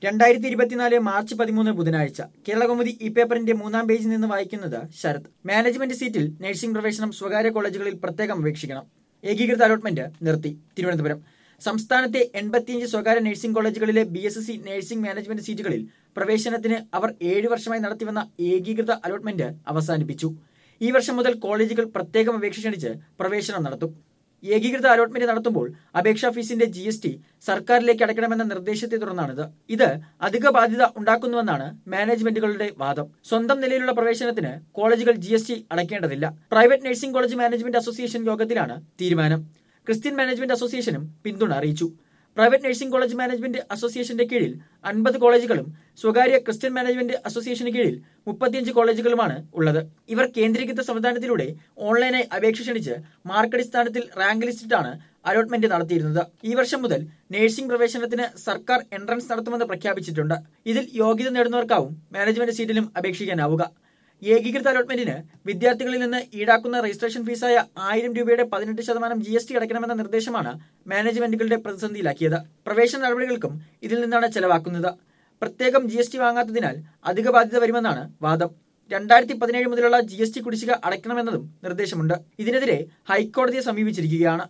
രണ്ടായിരത്തി ഇരുപത്തിനാല് മാർച്ച് പതിമൂന്ന് ബുധനാഴ്ച കേരളകൗമുദി ഈ പേപ്പറിന്റെ മൂന്നാം പേജിൽ നിന്ന് വായിക്കുന്നത് ശരത് മാനേജ്മെന്റ് സീറ്റിൽ നഴ്സിംഗ് പ്രവേശനം സ്വകാര്യ കോളേജുകളിൽ പ്രത്യേകം അപേക്ഷിക്കണം ഏകീകൃത അലോട്ട്മെന്റ് നിർത്തി തിരുവനന്തപുരം സംസ്ഥാനത്തെ എൺപത്തിയഞ്ച് സ്വകാര്യ നഴ്സിംഗ് കോളേജുകളിലെ B S C nursing management സീറ്റുകളിൽ പ്രവേശനത്തിന് അവർ ഏഴ് വർഷമായി നടത്തിവന്ന ഏകീകൃത അലോട്ട്മെന്റ് അവസാനിപ്പിച്ചു ഈ വർഷം മുതൽ കോളേജുകൾ പ്രത്യേകം അപേക്ഷ ക്ഷണിച്ച് പ്രവേശനം നടത്തും ഏകീകൃത അലോട്ട്മെന്റ് നടത്തുമ്പോൾ അപേക്ഷാ ഫീസിന്റെ ജി എസ് ടി സർക്കാരിലേക്ക് അടയ്ക്കണമെന്ന നിർദ്ദേശത്തെ തുടർന്നാണിത് ഇത് അധിക ബാധ്യത ഉണ്ടാക്കുന്നുവെന്നാണ് മാനേജ്മെന്റുകളുടെ വാദം സ്വന്തം നിലയിലുള്ള പ്രവേശനത്തിന് കോളേജുകൾ ജി എസ് ടി അടയ്ക്കേണ്ടതില്ല private nursing college management association യോഗത്തിലാണ് തീരുമാനം ക്രിസ്ത്യൻ മാനേജ്മെന്റ് അസോസിയേഷനും പിന്തുണ അറിയിച്ചു പ്രൈവറ്റ് നഴ്സിംഗ് കോളേജ് മാനേജ്മെന്റ് അസോസിയേഷന്റെ കീഴിൽ അൻപത് കോളേജുകളും സ്വകാര്യ ക്രിസ്ത്യൻ മാനേജ്മെന്റ് അസോസിയേഷന് കീഴിൽ മുപ്പത്തിയഞ്ച് കോളേജുകളുമാണ് ഉള്ളത് ഇവർ കേന്ദ്രീകൃത സംവിധാനത്തിലൂടെ ഓൺലൈനായി അപേക്ഷ ക്ഷണിച്ച് മാർക്ക് അടിസ്ഥാനത്തിൽ റാങ്ക് ലിസ്റ്റിട്ടാണ് അലോട്ട്മെന്റ് നടത്തിയിരുന്നത് ഈ വർഷം മുതൽ നഴ്സിംഗ് പ്രവേശനത്തിന് സർക്കാർ എൻട്രൻസ് നടത്തുമെന്ന് പ്രഖ്യാപിച്ചിട്ടുണ്ട് ഇതിൽ യോഗ്യത നേടുന്നവർക്കാവും മാനേജ്മെന്റ് സീറ്റിലും അപേക്ഷിക്കാനാവുക ഏകീകൃത അലോട്ട്മെന്റിന് വിദ്യാർത്ഥികളിൽ നിന്ന് ഈടാക്കുന്ന രജിസ്ട്രേഷൻ ഫീസായ ആയിരം രൂപയുടെ പതിനെട്ട് ശതമാനം ജി എസ് ടി അടയ്ക്കണമെന്ന നിർദ്ദേശമാണ് മാനേജ്മെന്റുകളുടെ പ്രതിസന്ധിയിലാക്കിയത് പ്രവേശന നടപടികൾക്കും ഇതിൽ നിന്നാണ് ചെലവാക്കുന്നത് പ്രത്യേകം ജി എസ് ടി വാങ്ങാത്തതിനാൽ അധിക ബാധ്യത വരുമെന്നാണ് വാദം രണ്ടായിരത്തി പതിനേഴ് മുതലുള്ള ജി എസ് ടി കുടിശ്ശിക അടയ്ക്കണമെന്നതും നിർദ്ദേശമുണ്ട് ഇതിനെതിരെ ഹൈക്കോടതിയെ സമീപിച്ചിരിക്കുകയാണ്